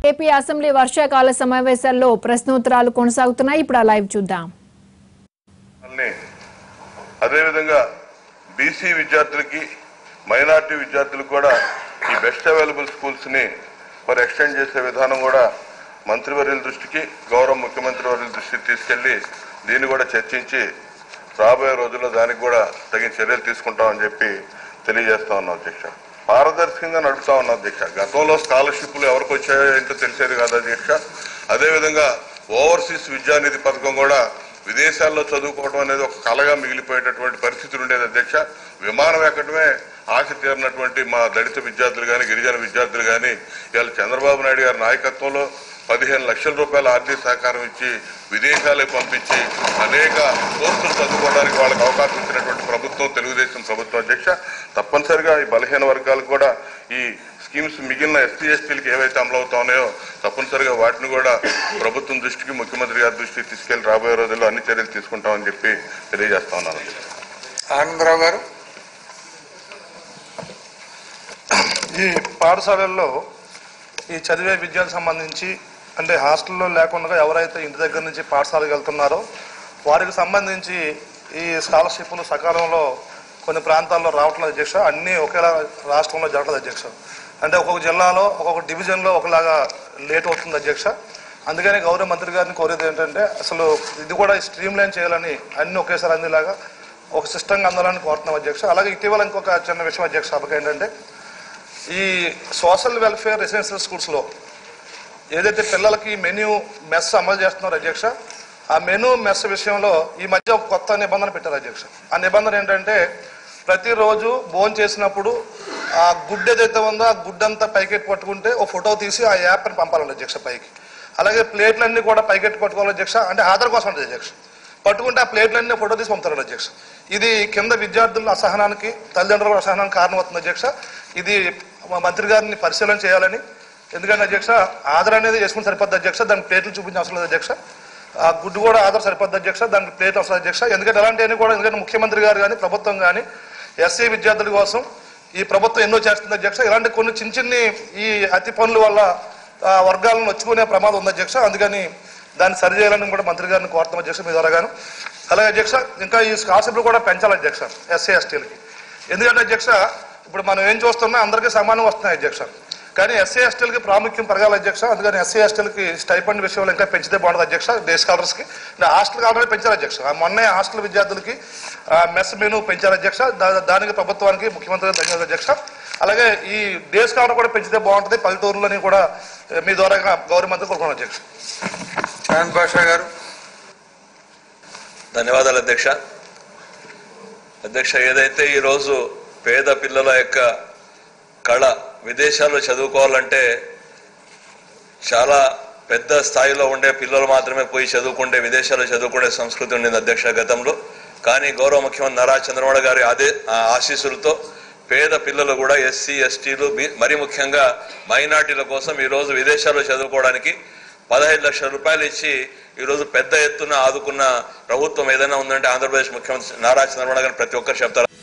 AP assembly వర్షాకాల సమావేశాల్లో ప్రశ్నోత్తరాలు కొనసాగుతున్నాయి ఇప్పుడు ఆ లైవ్ చూద్దాం అన్ని అదేవిధంగా బీసీ విద్యార్థులకి మైనార్టీ విద్యార్థులకు కూడా ఈ బెస్ట్ అవైలబుల్ స్కూల్స్ ని మరి ఎక్స్టెండ్ చేసే విధానం కూడా మంత్రివర్యుల దృష్టికి గౌరవ ముఖ్యమంత్రి వర్యుల దృష్టికి తీసుకెళ్లి దీన్ని కూడా చర్చించి రాబోయే రోజుల్లో దానికి కూడా తగిన చర్యలు తీసుకుంటామని చెప్పి తెలియజేస్తా ఉన్నాం అధ్యక్ష పారదర్శకంగా నడుపుతా ఉన్నాం అధ్యక్ష గతంలో స్కాలర్షిప్లు ఎవరికి వచ్చాయో ఏంటో తెలిసేది కాదు అధ్యక్ష అదేవిధంగా ఓవర్సీస్ విద్యానిధి పథకం కూడా విదేశాల్లో చదువుకోవడం అనేది ఒక కలగా మిగిలిపోయేటటువంటి పరిస్థితులు ఉండేది అధ్యక్ష విమానం ఎక్కడమే ఆశ తీరినటువంటి మా దళిత విద్యార్థులు కానీ గిరిజన విద్యార్థులు కానీ ఇవాళ చంద్రబాబు నాయుడు గారి నాయకత్వంలో పదిహేను లక్షల రూపాయల ఆర్థిక సహకారం ఇచ్చి విదేశాలకు పంపించి అనేక కోర్సులు చదువుకోవడానికి వాళ్ళకి అవకాశం ఇచ్చినటువంటి ప్రభుత్వం తెలుగుదేశం ప్రభుత్వం అధ్యక్ష తప్పనిసరిగా ఈ బలహీన వర్గాలకు కూడా ఈ స్కీమ్స్ మిగిలిన ఎస్సీ ఎస్టీలకు ఏవైతే అమలు అవుతా ఉన్నాయో తప్పనిసరిగా వాటిని కూడా ప్రభుత్వం దృష్టికి ముఖ్యమంత్రి గారి దృష్టికి తీసుకెళ్లి రాబోయే రోజుల్లో అన్ని చర్యలు తీసుకుంటామని చెప్పి తెలియజేస్తా ఉన్నాను ఆనందరావు గారు ఈ పాఠశాలల్లో ఈ చదివే విద్యకు సంబంధించి అంటే హాస్టల్లో లేకుండా ఎవరైతే ఇంటి దగ్గర నుంచి పాఠశాలకు వెళ్తున్నారో వారికి సంబంధించి ఈ స్కాలర్షిప్లు సకాలంలో కొన్ని ప్రాంతాల్లో రావట్లేదు అధ్యక్ష అన్నీ ఒకేలా రాష్ట్రంలో జరగలేదు అధ్యక్ష అంటే ఒక్కొక్క జిల్లాలో ఒక్కొక్క డివిజన్లో ఒకలాగా లేట్ అవుతుంది అధ్యక్ష అందుకని గౌరవ మంత్రి గారిని కోరేది ఏంటంటే అసలు ఇది కూడా స్ట్రీమ్ లైన్ చేయాలని అన్ని ఒకేసారి అందేలాగా ఒక సిస్టంగా అందాలని కోరుతున్నాం అధ్యక్ష అలాగే ఇటీవల ఇంకొక చిన్న విషయం అధ్యక్ష సభకు ఏంటంటే ఈ సోషల్ వెల్ఫేర్ రెసిడెన్షియల్ స్కూల్స్లో ఏదైతే పిల్లలకి మెనూ మెస్ అమలు చేస్తున్నారో అధ్యక్ష ఆ మెనూ మెస్ విషయంలో ఈ మధ్య ఒక కొత్త నిబంధన పెట్టారు అధ్యక్ష ఆ నిబంధన ఏంటంటే ప్రతిరోజు భోజనం చేసినప్పుడు ఆ గుడ్డ ఏదైతే ఉందో ఆ గుడ్డంతా పైకెట్టి పట్టుకుంటే ఒక ఫోటో తీసి ఆ యాప్ని పంపాలండి అధ్యక్ష పైకి అలాగే ప్లేట్లన్నీ కూడా పైకెట్టి పట్టుకోవాలి అధ్యక్ష అంటే ఆధార్ కోసం ఉంటుంది అధ్యక్ష పట్టుకుంటే ఆ ప్లేట్లన్నీ ఫోటో తీసి పంపుతారు అధ్యక్ష ఇది కింద విద్యార్థుల అసహనానికి తల్లిదండ్రుల అసహనానికి కారణమవుతుంది అధ్యక్ష ఇది మా మంత్రి గారిని పరిశీలన చేయాలని ఎందుకంటే అధ్యక్ష ఆధార్ అనేది వేసుకుని సరిపోద్ది అధ్యక్ష దానికి ప్లేట్లు చూపించిన అవసరం లేదు అధ్యక్ష ఆ గుడ్డు కూడా ఆధార్ సరిపోద్ది అధ్యక్ష దానికి ప్లేట్ అవసరం అధ్యక్ష ఎందుకంటే అలాంటివన్నీ కూడా ఎందుకంటే ముఖ్యమంత్రి గారు కానీ ప్రభుత్వం కానీ ఎస్సీ విద్యార్థుల కోసం ఈ ప్రభుత్వం ఎన్నో చేస్తుంది అధ్యక్ష ఇలాంటి కొన్ని చిన్న చిన్ని ఈ అతి పనుల వల్ల ఆ వర్గాలను వచ్చుకునే ప్రమాదం ఉంది అధ్యక్ష అందుకని దాన్ని సరిచేయాలని కూడా మంత్రి గారిని కోరుతాం అధ్యక్ష మీ ద్వారా గాను అలాగే అధ్యక్ష ఇంకా ఈ స్కాలర్షిప్లు కూడా పెంచాలి అధ్యక్ష ఎస్సీ ఎస్టీలకి ఎందుకంటే అధ్యక్ష ఇప్పుడు మనం ఏం చూస్తున్నా అందరికీ సమానం వస్తున్నాయి అధ్యక్ష కానీ ఎస్సీ ఎస్టీలకి ప్రాముఖ్యం పెరగాలి అధ్యక్ష అందుకని ఎస్సీ ఎస్టీలకి స్టైఫండ్ విషయంలో ఇంకా పెంచితే బాగుంటుంది అధ్యక్ష డే స్కాలర్స్కి హాస్టల్ ఆల్రెడీ పెంచారు అధ్యక్ష ఆ మొన్నే హాస్టల్ విద్యార్థులకి ఆ, మెస్ మెనూ పెంచారు అధ్యక్ష దా- దానికి ప్రభుత్వానికి ముఖ్యమంత్రి గారు ధన్యవాదాలు అధ్యక్ష అలాగే ఈ డే స్కాలర్ కూడా పెంచితే బాగుంటుంది పల్లెటూరులని కూడా ఏ, మీ ద్వారా గౌరవ మంత్రి కోరుకున్నాను అధ్యక్ష ఆనంద్ బాషా గారు ధన్యవాదాలు అధ్యక్ష అధ్యక్ష ఏదైతే ఈరోజు పేద పిల్లల యొక్క కళ విదేశాల్లో చదువుకోవాలంటే చాలా పెద్ద స్థాయిలో ఉండే పిల్లలు మాత్రమే పోయి చదువుకుంటే విదేశాల్లో చదువుకునే సంస్కృతి ఉండింది అధ్యక్ష గతంలో కానీ గౌరవ ముఖ్యమంత్రి నారా చంద్రబాబు గారి ఆదే ఆ ఆశీస్సులతో పేద పిల్లలు కూడా ఎస్సీ ఎస్టీలు మరి ముఖ్యంగా మైనార్టీల కోసం ఈరోజు విదేశాల్లో చదువుకోవడానికి పదహైదు లక్షల రూపాయలు ఇచ్చి ఈరోజు పెద్ద ఎత్తున ఆదుకున్న ప్రభుత్వం ఏదైనా ఉందంటే ఆంధ్రప్రదేశ్ ముఖ్యమంత్రి నారా చంద్రబాబు నాయుడు గారు ప్రతి ఒక్కరు చెప్తారు